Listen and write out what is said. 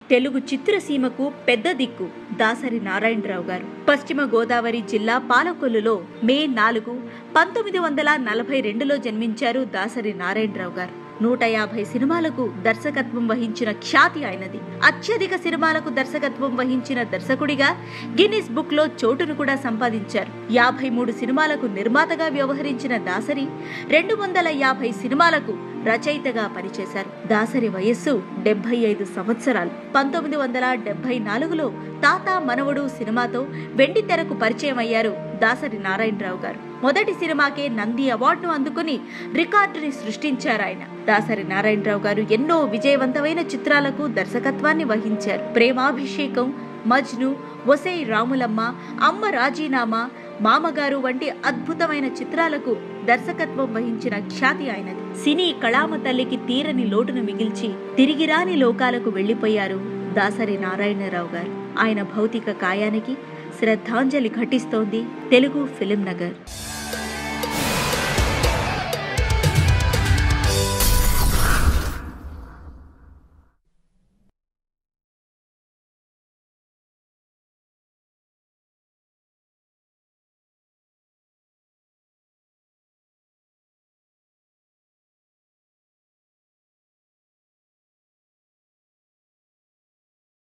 తెలుగు చిత్రసీమకు పెద్ద దిక్కు దాసరి నారాయణరావు గారు పశ్చిమ గోదావరి జిల్లా పాలకొల్లులో మే నాలుగు పంతొమ్మిది వందల నలభై రెండులో జన్మించారు దాసరి నారాయణరావు గారు నూట యాభై సినిమాలకు దర్శకత్వం వహించిన ఖ్యాతి ఆయనది అత్యధిక సినిమాలకు దర్శకత్వం వహించిన దర్శకుడిగా గిన్నిస్ బుక్ లో చోటును కూడా సంపాదించారు యాభై మూడు సినిమాలకు నిర్మాతగా వ్యవహరించిన దాసరి రెండు వందల యాభై సినిమాలకు రచయితగా పనిచేశారు దాసరి వయస్సు డెబ్బై ఐదు సంవత్సరాలు పంతొమ్మిది వందల డెబ్బై నాలుగులో తాత మనవడు సినిమాతో వెండి తెరకు పరిచయం అయ్యారు దాసరి నారాయణరావు గారు మొదటి సినిమాకే నంది అవార్డును అందుకుని రికార్డుని సృష్టించారు ఆయన దాసరి నారాయణరావు గారు ఎన్నో విజయవంతమైన చిత్రాలకు దర్శకత్వాన్ని వహించారు ప్రేమాభిషేకం మజ్ను ఒసై రాములమ్మ అమ్మ రాజీనామా మామగారు వంటి అద్భుతమైన చిత్రాలకు దర్శకత్వం వహించిన ఖ్యాతి ఆయనది సినీ కళామ తల్లికి తీరని లోటును మిగిల్చి తిరిగి రాని లోకాలకు వెళ్లిపోయారు దాసరి నారాయణరావు గారు ఆయన భౌతిక కాయానికి శ్రద్ధాంజలి ఘటిస్తోంది తెలుగు ఫిలిం నగర్